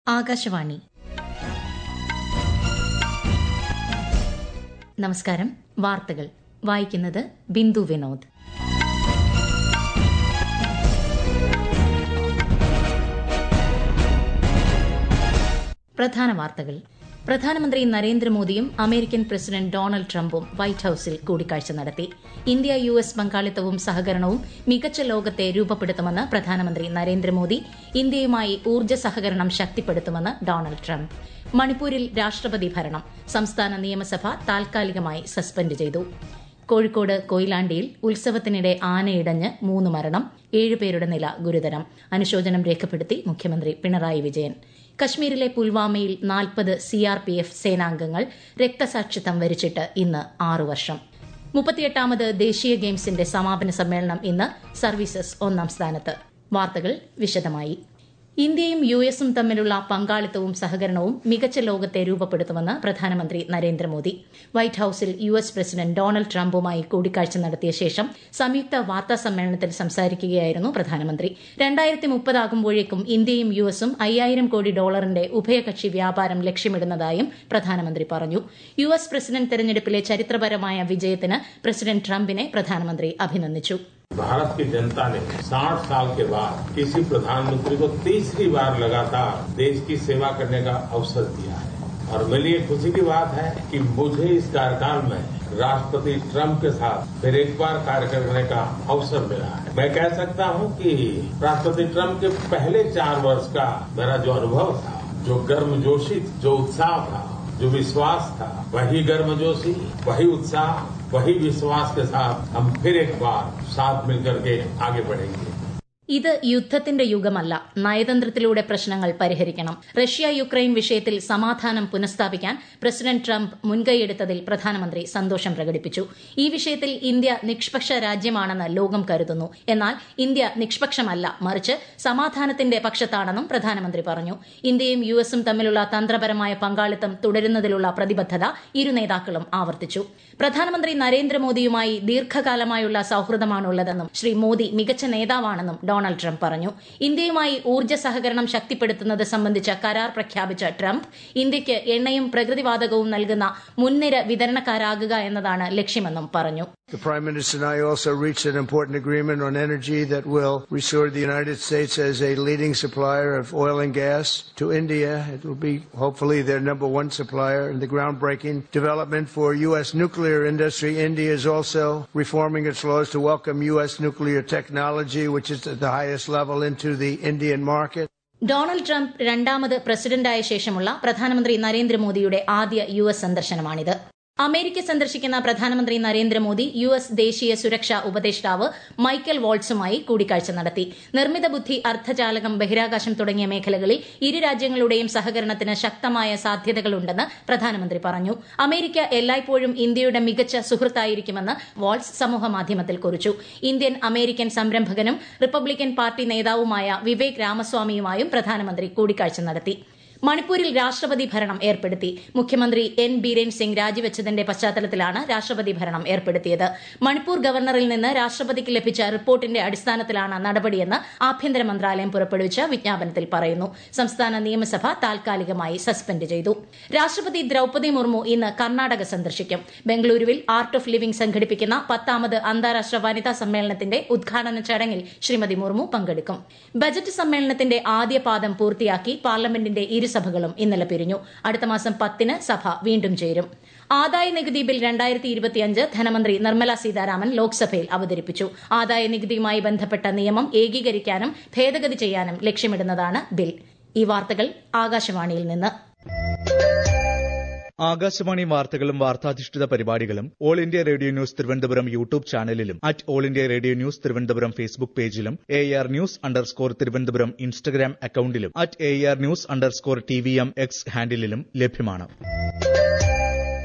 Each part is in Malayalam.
ആകാശവാണി നമസ്കാരം വാർത്തകൾ വായിക്കുന്നത് ബിന്ദു വിനോദ് പ്രധാന വാർത്തകൾ പ്രധാനമന്ത്രി നരേന്ദ്രമോദിയും അമേരിക്കൻ പ്രസിഡന്റ് ഡൊണാൾഡ് ട്രംപും വൈറ്റ് ഹൌസിൽ കൂടിക്കാഴ്ച നടത്തി ഇന്ത്യ യു എസ് പങ്കാളിത്തവും സഹകരണവും മികച്ച ലോകത്തെ രൂപപ്പെടുത്തുമെന്ന് പ്രധാനമന്ത്രി നരേന്ദ്രമോദി ഇന്ത്യയുമായി ഊർജ്ജ സഹകരണം ശക്തിപ്പെടുത്തുമെന്ന് ഡൊണാൾഡ് ട്രംപ് മണിപ്പൂരിൽ രാഷ്ട്രപതി ഭരണം സംസ്ഥാന നിയമസഭ താൽക്കാലികമായി സസ്പെൻഡ് ചെയ്തു കോഴിക്കോട് കൊയിലാണ്ടിയിൽ ഉത്സവത്തിനിടെ ആനയിടഞ്ഞ് മൂന്ന് മരണം ഏഴുപേരുടെ നില ഗുരുതരം അനുശോചനം രേഖപ്പെടുത്തി മുഖ്യമന്ത്രി പിണറായി വിജയൻ കശ്മീരിലെ പുൽവാമയിൽ നാൽപ്പത് സിആർപിഎഫ് സേനാംഗങ്ങൾ രക്തസാക്ഷിത്വം വരിച്ചിട്ട് ഇന്ന് ആറു വർഷം മുപ്പത്തിയെട്ടാമത് ദേശീയ ഗെയിംസിന്റെ സമാപന സമ്മേളനം ഇന്ന് സർവീസസ് ഒന്നാം സ്ഥാനത്ത് വാർത്തകൾ വിശദമായി ഇന്ത്യയും യു എസും തമ്മിലുള്ള പങ്കാളിത്തവും സഹകരണവും മികച്ച ലോകത്തെ രൂപപ്പെടുത്തുമെന്ന് പ്രധാനമന്ത്രി നരേന്ദ്രമോദി വൈറ്റ് ഹൌസിൽ യു എസ് പ്രസിഡന്റ് ഡൊണാൾഡ് ട്രംപുമായി കൂടിക്കാഴ്ച നടത്തിയ ശേഷം സംയുക്ത വാർത്താ സമ്മേളനത്തിൽ സംസാരിക്കുകയായിരുന്നു പ്രധാനമന്ത്രി രണ്ടായിരത്തി മുപ്പതാകുമ്പോഴേക്കും ഇന്ത്യയും യു എസും അയ്യായിരം കോടി ഡോളറിന്റെ ഉഭയകക്ഷി വ്യാപാരം ലക്ഷ്യമിടുന്നതായും പ്രധാനമന്ത്രി പറഞ്ഞു യു എസ് പ്രസിഡന്റ് തെരഞ്ഞെടുപ്പിലെ ചരിത്രപരമായ വിജയത്തിന് പ്രസിഡന്റ് ട്രംപിനെ പ്രധാനമന്ത്രി അഭിനന്ദിച്ചു भारत की जनता ने 60 साल के बाद किसी प्रधानमंत्री को तीसरी बार लगातार देश की सेवा करने का अवसर दिया है और मेरे लिए खुशी की बात है कि मुझे इस कार्यकाल में राष्ट्रपति ट्रंप के साथ फिर एक बार कार्य करने का अवसर मिला है मैं कह सकता हूं कि राष्ट्रपति ट्रंप के पहले चार वर्ष का मेरा जो अनुभव था जो गर्मजोशी जो उत्साह था जो विश्वास था वही गर्मजोशी वही उत्साह वही विश्वास के साथ हम फिर एक बार साथ मिलकर के आगे बढ़ेंगे ഇത് യുദ്ധത്തിന്റെ യുഗമല്ല നയതന്ത്രത്തിലൂടെ പ്രശ്നങ്ങൾ പരിഹരിക്കണം റഷ്യ യുക്രൈൻ വിഷയത്തിൽ സമാധാനം പുനഃസ്ഥാപിക്കാൻ പ്രസിഡന്റ് ട്രംപ് മുൻകൈയെടുത്തതിൽ പ്രധാനമന്ത്രി സന്തോഷം പ്രകടിപ്പിച്ചു ഈ വിഷയത്തിൽ ഇന്ത്യ നിഷ്പക്ഷ രാജ്യമാണെന്ന് ലോകം കരുതുന്നു എന്നാൽ ഇന്ത്യ നിഷ്പക്ഷമല്ല മറിച്ച് സമാധാനത്തിന്റെ പക്ഷത്താണെന്നും പ്രധാനമന്ത്രി പറഞ്ഞു ഇന്ത്യയും യു എസും തമ്മിലുള്ള തന്ത്രപരമായ പങ്കാളിത്തം തുടരുന്നതിലുള്ള പ്രതിബദ്ധത ഇരു നേതാക്കളും ആവർത്തിച്ചു പ്രധാനമന്ത്രി നരേന്ദ്രമോദിയുമായി ദീർഘകാലമായുള്ള സൌഹൃദമാണുള്ളതെന്നും ശ്രീ മോദി മികച്ച നേതാവാണെന്നും ഡൊണാൾഡ് ട്രംപ് പറഞ്ഞു ഇന്ത്യയുമായി ഊർജ്ജ സഹകരണം ശക്തിപ്പെടുത്തുന്നത് സംബന്ധിച്ച കരാർ പ്രഖ്യാപിച്ച ട്രംപ് ഇന്ത്യയ്ക്ക് എണ്ണയും പ്രകൃതിവാതകവും നൽകുന്ന മുൻനിര വിതരണക്കാരാകുക എന്നതാണ് ലക്ഷ്യമെന്നും പറഞ്ഞു The Prime Minister and I also reached an important agreement on energy that will restore the United States as a leading supplier of oil and gas to India. It will be hopefully their number one supplier in the groundbreaking development for U.S. nuclear industry. India is also reforming its laws to welcome U.S. nuclear technology, which is at the highest level, into the Indian market. Donald Trump രണ്ടാമത് പ്രസിഡന്റായ ശേഷമുള്ള പ്രധാനമന്ത്രി നരേന്ദ്രമോദിയുടെ ആദ്യ യു എസ് സന്ദർശനമാണിത് അമേരിക്ക സന്ദർശിക്കുന്ന പ്രധാനമന്ത്രി നരേന്ദ്രമോദി യു എസ് ദേശീയ സുരക്ഷാ ഉപദേഷ്ടാവ് മൈക്കൽ വോൾട്സുമായി കൂടിക്കാഴ്ച നടത്തി നിർമ്മിത ബുദ്ധി അർദ്ധചാലകം ബഹിരാകാശം തുടങ്ങിയ മേഖലകളിൽ ഇരു രാജ്യങ്ങളുടെയും സഹകരണത്തിന് ശക്തമായ സാധ്യതകളുണ്ടെന്ന് പ്രധാനമന്ത്രി പറഞ്ഞു അമേരിക്ക എല്ലായ്പ്പോഴും ഇന്ത്യയുടെ മികച്ച സുഹൃത്തായിരിക്കുമെന്ന് വോൾട്സ് സമൂഹമാധ്യമത്തിൽ കുറിച്ചു ഇന്ത്യൻ അമേരിക്കൻ സംരംഭകനും റിപ്പബ്ലിക്കൻ പാർട്ടി നേതാവുമായ വിവേക് രാമസ്വാമിയുമായും പ്രധാനമന്ത്രി കൂടിക്കാഴ്ച നടത്തി മണിപ്പൂരിൽ രാഷ്ട്രപതി ഭരണം ഏർപ്പെടുത്തി മുഖ്യമന്ത്രി എൻ ബീരേൻ സിംഗ് രാജിവെച്ചതിന്റെ പശ്ചാത്തലത്തിലാണ് രാഷ്ട്രപതി ഭരണം ഏർപ്പെടുത്തിയത് മണിപ്പൂർ ഗവർണറിൽ നിന്ന് രാഷ്ട്രപതിക്ക് ലഭിച്ച റിപ്പോർട്ടിന്റെ അടിസ്ഥാനത്തിലാണ് നടപടിയെന്ന് ആഭ്യന്തര മന്ത്രാലയം പുറപ്പെടുവിച്ച വിജ്ഞാപനത്തിൽ പറയുന്നു സംസ്ഥാന നിയമസഭ താൽക്കാലികമായി സസ്പെൻഡ് ചെയ്തു രാഷ്ട്രപതി ദ്രൌപതി മുർമു ഇന്ന് കർണാടക സന്ദർശിക്കും ബംഗളൂരുവിൽ ആർട്ട് ഓഫ് ലിവിംഗ് സംഘടിപ്പിക്കുന്ന പത്താമത് അന്താരാഷ്ട്ര വനിതാ സമ്മേളനത്തിന്റെ ഉദ്ഘാടന ചടങ്ങിൽ ശ്രീമതി മുർമു പങ്കെടുക്കും ബജറ്റ് സമ്മേളനത്തിന്റെ ആദ്യ പാദം പൂർത്തിയാക്കി പാർലമെന്റിന്റെ ഇരു സഭകളും ഇന്നലെ പിരിഞ്ഞു അടുത്ത മാസം പത്തിന് സഭ വീണ്ടും ചേരും ആദായ നികുതി ബിൽ രണ്ടായിരത്തി ഇരുപത്തിയഞ്ച് ധനമന്ത്രി നിർമ്മല സീതാരാമൻ ലോക്സഭയിൽ അവതരിപ്പിച്ചു ആദായ നികുതിയുമായി ബന്ധപ്പെട്ട നിയമം ഏകീകരിക്കാനും ഭേദഗതി ചെയ്യാനും ലക്ഷ്യമിടുന്നതാണ് ബിൽ ഈ വാർത്തകൾ ആകാശവാണിയിൽ നിന്ന് ആകാശവാണി വാർത്തകളും വാർത്താധിഷ്ഠിത പരിപാടികളും All India Radio news Thiruvananthapuram YouTube ചാനലിലും at All India Radio news Thiruvananthapuram Facebook പേജിലും A R news underscore Thiruvananthapuram Instagram അക്കൌണ്ടിലും at A R news underscore T V M X ഹാൻഡിലും ലഭ്യമാണ്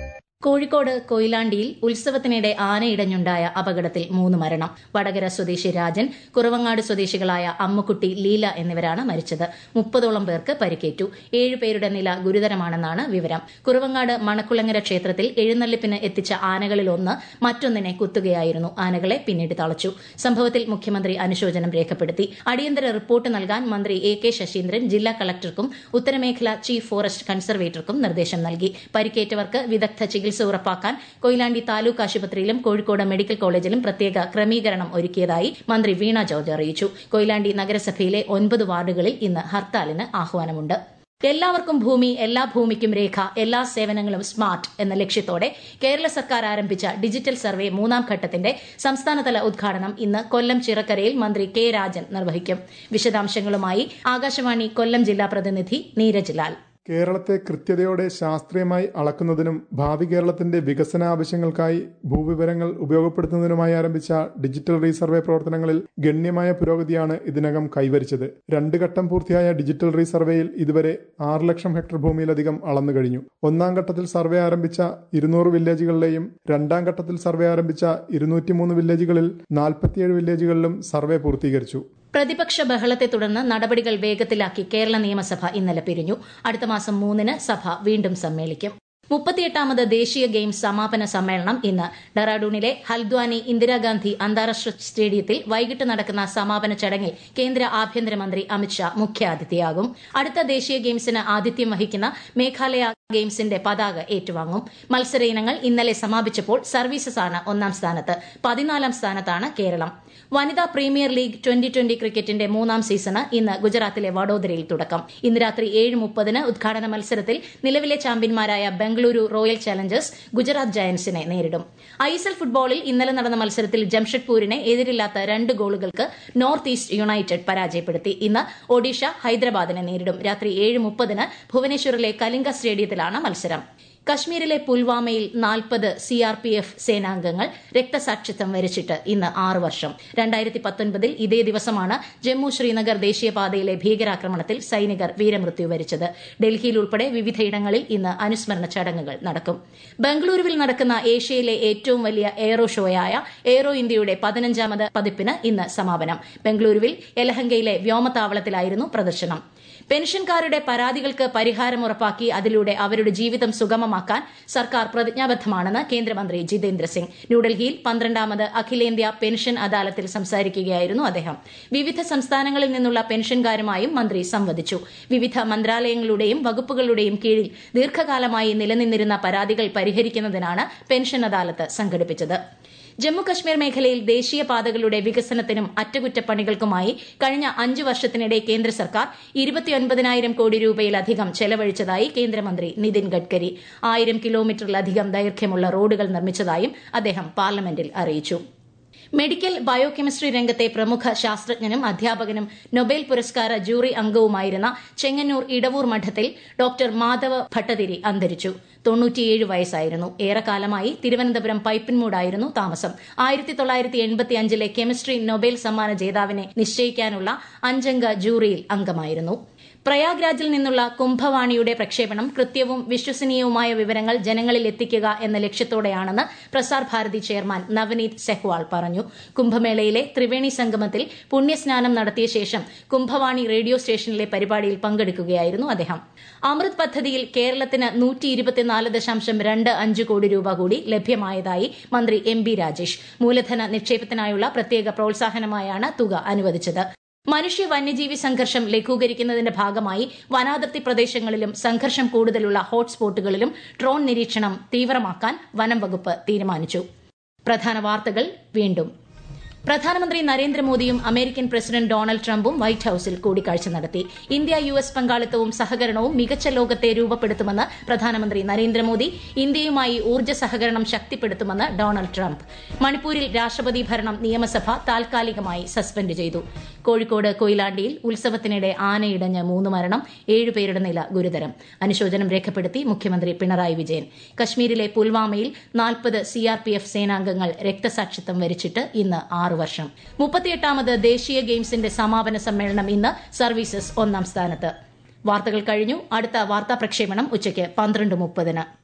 കോഴിക്കോട് കൊയിലാണ്ടിയിൽ ഉത്സവത്തിനിടെ ആനയിടഞ്ഞുണ്ടായ അപകടത്തിൽ മൂന്ന് മരണം വടകര സ്വദേശി രാജൻ കുറവങ്ങാട് സ്വദേശികളായ അമ്മുക്കുട്ടി ലീല എന്നിവരാണ് മരിച്ചത് മുപ്പതോളം പേർക്ക് പരിക്കേറ്റു ഏഴുപേരുടെ നില ഗുരുതരമാണെന്നാണ് വിവരം കുറവങ്ങാട് മണക്കുളങ്ങര ക്ഷേത്രത്തിൽ എഴുന്നള്ളിപ്പിന് എത്തിച്ച ആനകളിൽ ഒന്ന് മറ്റൊന്നിനെ കുത്തുകയായിരുന്നു ആനകളെ പിന്നീട് തളച്ചു സംഭവത്തിൽ മുഖ്യമന്ത്രി അനുശോചനം രേഖപ്പെടുത്തി അടിയന്തര റിപ്പോർട്ട് നൽകാൻ മന്ത്രി എ കെ ശശീന്ദ്രൻ ജില്ലാ കളക്ടർക്കും ഉത്തരമേഖല ചീഫ് ഫോറസ്റ്റ് കൺസർവേറ്റർക്കും നിർദ്ദേശം നൽകി പരിക്കേറ്റവർക്ക് വിദഗ്ധ ചികിത്സ ഉറപ്പാക്കാൻ കൊയിലാണ്ടി താലൂക്ക് ആശുപത്രിയിലും കോഴിക്കോട് മെഡിക്കൽ കോളേജിലും പ്രത്യേക ക്രമീകരണം ഒരുക്കിയതായി മന്ത്രി വീണ ജോർജ് അറിയിച്ചു കൊയിലാണ്ടി നഗരസഭയിലെ ഒൻപത് വാർഡുകളിൽ ഇന്ന് ഹർത്താലിന് ആഹ്വാനമുണ്ട് എല്ലാവർക്കും ഭൂമി എല്ലാ ഭൂമിക്കും രേഖ എല്ലാ സേവനങ്ങളും സ്മാർട്ട് എന്ന ലക്ഷ്യത്തോടെ കേരള സർക്കാർ ആരംഭിച്ച ഡിജിറ്റൽ സർവേ മൂന്നാം ഘട്ടത്തിന്റെ സംസ്ഥാനതല ഉദ്ഘാടനം ഇന്ന് കൊല്ലം ചിറക്കരയിൽ മന്ത്രി കെ രാജൻ നിർവഹിക്കും വിശദാംശങ്ങളുമായി ആകാശവാണി കൊല്ലം ജില്ലാ പ്രതിനിധി നീരജ് ലാൽ കേരളത്തെ കൃത്യതയോടെ ശാസ്ത്രീയമായി അളക്കുന്നതിനും ഭാവി കേരളത്തിന്റെ വികസന ആവശ്യങ്ങൾക്കായി ഭൂവിവരങ്ങൾ ഉപയോഗപ്പെടുത്തുന്നതിനുമായി ആരംഭിച്ച ഡിജിറ്റൽ റീസർവേ പ്രവർത്തനങ്ങളിൽ ഗണ്യമായ പുരോഗതിയാണ് ഇതിനകം കൈവരിച്ചത് രണ്ട് ഘട്ടം പൂർത്തിയായ ഡിജിറ്റൽ റീസർവേയിൽ ഇതുവരെ ആറ് ലക്ഷം ഹെക്ടർ ഭൂമിയിലധികം അളന്നു കഴിഞ്ഞു ഒന്നാം ഘട്ടത്തിൽ സർവേ ആരംഭിച്ച ഇരുന്നൂറ് വില്ലേജുകളിലെയും രണ്ടാം ഘട്ടത്തിൽ സർവേ ആരംഭിച്ച ഇരുന്നൂറ്റിമൂന്ന് വില്ലേജുകളിൽ നാൽപ്പത്തിയേഴ് വില്ലേജുകളിലും സർവേ പൂർത്തീകരിച്ചു പ്രതിപക്ഷ ബഹളത്തെ തുടർന്ന് നടപടികൾ വേഗത്തിലാക്കി കേരള നിയമസഭ ഇന്നലെ പിരിഞ്ഞു അടുത്ത മാസം മൂന്നിന് സഭ വീണ്ടും സമ്മേളിക്കും മുപ്പത്തിയെട്ടാമത് ദേശീയ ഗെയിംസ് സമാപന സമ്മേളനം ഇന്ന് ഡെറാഡൂണിലെ ഹൽദ്വാനി ഇന്ദിരാഗാന്ധി അന്താരാഷ്ട്ര സ്റ്റേഡിയത്തിൽ വൈകിട്ട് നടക്കുന്ന സമാപന ചടങ്ങിൽ കേന്ദ്ര ആഭ്യന്തരമന്ത്രി അമിത്ഷാ മുഖ്യാതിഥിയാകും അടുത്ത ദേശീയ ഗെയിംസിന് ആതിഥ്യം വഹിക്കുന്ന മേഘാലയ ഗെയിംസിന്റെ പതാക ഏറ്റുവാങ്ങും മത്സര ഇനങ്ങൾ ഇന്നലെ സമാപിച്ചപ്പോൾ സർവീസസ് ആണ് ഒന്നാം സ്ഥാനത്ത് പതിനാലാം സ്ഥാനത്താണ് കേരളം വനിതാ പ്രീമിയർ ലീഗ് ട്വന്റി ട്വന്റി ക്രിക്കറ്റിന്റെ മൂന്നാം സീസണ് ഇന്ന് ഗുജറാത്തിലെ വഡോദരയിൽ തുടക്കം ഇന്ന് രാത്രി ഏഴ് മുപ്പതിന് ഉദ്ഘാടന മത്സരത്തിൽ നിലവിലെ ചാമ്പ്യന്മാരായ ബംഗളൂരു റോയൽ ചലഞ്ചേഴ്സ് ഗുജറാത്ത് ജയന്റ്സിനെ നേരിടും ഐ എസ് എൽ ഫുട്ബോളിൽ ഇന്നലെ നടന്ന മത്സരത്തിൽ ജംഷഡ്പൂരിനെ എതിരില്ലാത്ത രണ്ട് ഗോളുകൾക്ക് നോർത്ത് ഈസ്റ്റ് യുണൈറ്റഡ് പരാജയപ്പെടുത്തി ഇന്ന് ഒഡീഷ ഹൈദരാബാദിനെ നേരിടും രാത്രി ഏഴ് മുപ്പതിന് ഭുവനേശ്വറിലെ കലിംഗ സ്റ്റേഡിയത്തിലാണ് മത്സരം കശ്മീരിലെ പുൽവാമയിൽ നാൽപ്പത് സിആർപിഎഫ് സേനാംഗങ്ങൾ രക്തസാക്ഷിത്വം വരിച്ചിട്ട് ഇന്ന് ആറ് വർഷം രണ്ടായിരത്തി പത്തൊൻപതിൽ ഇതേ ദിവസമാണ് ജമ്മു ശ്രീനഗർ ദേശീയപാതയിലെ ഭീകരാക്രമണത്തിൽ സൈനികർ വീരമൃത്യു വരിച്ചത് ഡൽഹിയിൽ ഉൾപ്പെടെ വിവിധയിടങ്ങളിൽ ഇന്ന് അനുസ്മരണ ചടങ്ങുകൾ നടക്കും ബംഗളൂരുവിൽ നടക്കുന്ന ഏഷ്യയിലെ ഏറ്റവും വലിയ എയ്റോ ഷോയായ എയ്റോ ഇന്ത്യയുടെ പതിനഞ്ചാമത് പതിപ്പിന് ഇന്ന് സമാപനം ബംഗളൂരുവിൽ യലഹങ്കയിലെ വ്യോമതാവളത്തിലായിരുന്നു പ്രദർശനം പെൻഷൻകാരുടെ പരാതികൾക്ക് പരിഹാരം ഉറപ്പാക്കി അതിലൂടെ അവരുടെ ജീവിതം സുഗമമാക്കാൻ സർക്കാർ പ്രതിജ്ഞാബദ്ധമാണെന്ന് കേന്ദ്രമന്ത്രി ജിതേന്ദ്ര സിംഗ് ന്യൂഡൽഹിയിൽ പന്ത്രണ്ടാമത് അഖിലേന്ത്യാ പെൻഷൻ അദാലത്തിൽ സംസാരിക്കുകയായിരുന്നു അദ്ദേഹം വിവിധ സംസ്ഥാനങ്ങളിൽ നിന്നുള്ള പെൻഷൻകാരുമായും മന്ത്രി സംവദിച്ചു വിവിധ മന്ത്രാലയങ്ങളുടെയും വകുപ്പുകളുടെയും കീഴിൽ ദീർഘകാലമായി നിലനിന്നിരുന്ന പരാതികൾ പരിഹരിക്കുന്നതിനാണ് പെൻഷൻ അദാലത്ത് സംഘടിപ്പിച്ചത് ജമ്മുകശ്മീർ മേഖലയിൽ ദേശീയപാതകളുടെ വികസനത്തിനും അറ്റകുറ്റപ്പണികൾക്കുമായി കഴിഞ്ഞ അഞ്ചു വർഷത്തിനിടെ കേന്ദ്ര സർക്കാർ ഇരുപത്തിയൊൻപതിനായിരം കോടി രൂപയിലധികം ചെലവഴിച്ചതായി കേന്ദ്രമന്ത്രി നിതിൻ ഗഡ്കരി ആയിരം കിലോമീറ്ററിലധികം ദൈർഘ്യമുള്ള റോഡുകൾ നിർമ്മിച്ചതായും അദ്ദേഹം പാർലമെന്റിൽ അറിയിച്ചു മെഡിക്കൽ ബയോകെമിസ്ട്രി രംഗത്തെ പ്രമുഖ ശാസ്ത്രജ്ഞനും അധ്യാപകനും നൊബേൽ പുരസ്കാര ജൂറി അംഗവുമായിരുന്ന ചെങ്ങന്നൂർ ഇടവൂർ മഠത്തിൽ ഡോക്ടർ മാധവ ഭട്ടതിരി അന്തരിച്ചു തൊണ്ണൂറ്റിയേഴ് വയസ്സായിരുന്നു ഏറെക്കാലമായി തിരുവനന്തപുരം പൈപ്പിൻമൂടായിരുന്നു താമസം ആയിരത്തി തൊള്ളായിരത്തി എൺപത്തി അഞ്ചിലെ കെമിസ്ട്രി നൊബേൽ സമ്മാന ജേതാവിനെ നിശ്ചയിക്കാനുള്ള അഞ്ചംഗ ജൂറിയിൽ അംഗമായിരുന്നു പ്രയാഗ്രാജിൽ നിന്നുള്ള കുംഭവാണിയുടെ പ്രക്ഷേപണം കൃത്യവും വിശ്വസനീയവുമായ വിവരങ്ങൾ ജനങ്ങളിൽ എത്തിക്കുക എന്ന ലക്ഷ്യത്തോടെയാണെന്ന് പ്രസാർ ഭാരതി ചെയർമാൻ നവനീത് സെഹ്വാൾ പറഞ്ഞു കുംഭമേളയിലെ ത്രിവേണി സംഗമത്തിൽ പുണ്യസ്നാനം നടത്തിയ ശേഷം കുംഭവാണി റേഡിയോ സ്റ്റേഷനിലെ പരിപാടിയിൽ പങ്കെടുക്കുകയായിരുന്നു അദ്ദേഹം അമൃത് പദ്ധതിയിൽ കേരളത്തിന് നൂറ്റി ഇരുപത്തിനാല് ദശാംശം രണ്ട് അഞ്ച് കോടി രൂപ കൂടി ലഭ്യമായതായി മന്ത്രി എം ബി രാജേഷ് മൂലധന നിക്ഷേപത്തിനായുള്ള പ്രത്യേക പ്രോത്സാഹനമായാണ് തുക അനുവദിച്ചത് മനുഷ്യ വന്യജീവി സംഘർഷം ലഘൂകരിക്കുന്നതിന്റെ ഭാഗമായി വനാതിർത്തി പ്രദേശങ്ങളിലും സംഘർഷം കൂടുതലുള്ള ഹോട്ട്സ്പോട്ടുകളിലും ഡ്രോൺ നിരീക്ഷണം തീവ്രമാക്കാൻ വനം വകുപ്പ് തീരുമാനിച്ചു പ്രധാന വാർത്തകൾ വീണ്ടും പ്രധാനമന്ത്രി നരേന്ദ്രമോദിയും അമേരിക്കൻ പ്രസിഡന്റ് ഡൊണാൾഡ് ട്രംപും വൈറ്റ് ഹൌസിൽ കൂടിക്കാഴ്ച നടത്തി ഇന്ത്യ യു എസ് പങ്കാളിത്തവും സഹകരണവും മികച്ച ലോകത്തെ രൂപപ്പെടുത്തുമെന്ന് പ്രധാനമന്ത്രി നരേന്ദ്രമോദി ഇന്ത്യയുമായി ഊർജ്ജ സഹകരണം ശക്തിപ്പെടുത്തുമെന്ന് ഡൊണാൾഡ് ട്രംപ് മണിപ്പൂരിൽ രാഷ്ട്രപതി ഭരണം നിയമസഭ താൽക്കാലികമായി സസ്പെൻഡ് ചെയ്തു കോഴിക്കോട് കൊയിലാണ്ടിയിൽ ഉത്സവത്തിനിടെ ആനയിടഞ്ഞ് മൂന്ന് മരണം ഏഴുപേരുടെ നില ഗുരുതരം അനുശോചനം രേഖപ്പെടുത്തി മുഖ്യമന്ത്രി പിണറായി വിജയൻ കശ്മീരിലെ പുൽവാമയിൽ നാൽപ്പത് സിആർപിഎഫ് സേനാംഗങ്ങൾ രക്തസാക്ഷിത്വം വരിച്ചിട്ട് ഇന്ന് ആറ് വർഷം മുപ്പത്തിയെട്ടാമത് ദേശീയ ഗെയിംസിന്റെ സമാപന സമ്മേളനം ഇന്ന് സർവീസസ് ഒന്നാം സ്ഥാനത്ത് വാർത്തകൾ കഴിഞ്ഞു അടുത്ത വാർത്താ പ്രക്ഷേപണം ഉച്ചയ്ക്ക് പന്ത്രണ്ട് മുപ്പതിന്